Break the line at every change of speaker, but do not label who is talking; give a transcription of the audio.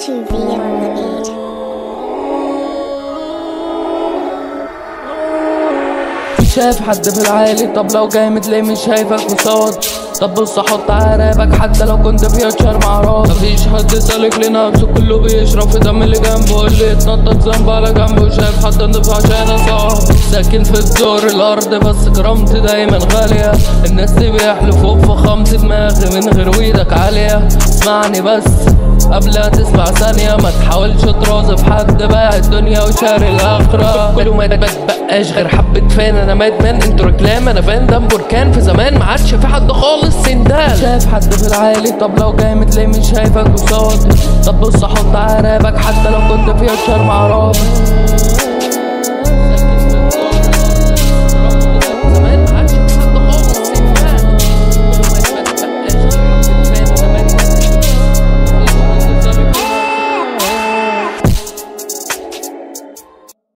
2V on the beat.
مش شايف حد في العالي طب لو جامد ليه مش شايفك قصاد طب بص احط عرابك حتى لو كنت فيوتشر مع راس مفيش حد سالك لنفسه كله بيشرب في دم اللي جنبه اللي يتنطط ذنب على جنبه شايف حد نضيف عشان اصاب ساكن في الدور الارض بس كرامتي دايما غالية الناس دي بيحلفوا بفخامة دماغي من غير ويدك عالية اسمعني بس قبل ما تسمع ثانية ما تحاولش ترازف حد باع الدنيا وشاري الآخرة كله ما بقاش غير حبة فان أنا مادمان انتوا ركلام أنا فان دم بركان في زمان ما عادش في حد خالص سندال شايف حد في العالي طب لو جامد ليه مش شايفك قصاد طب بص حط عرابك حتى لو كنت فيوتشر مع رابط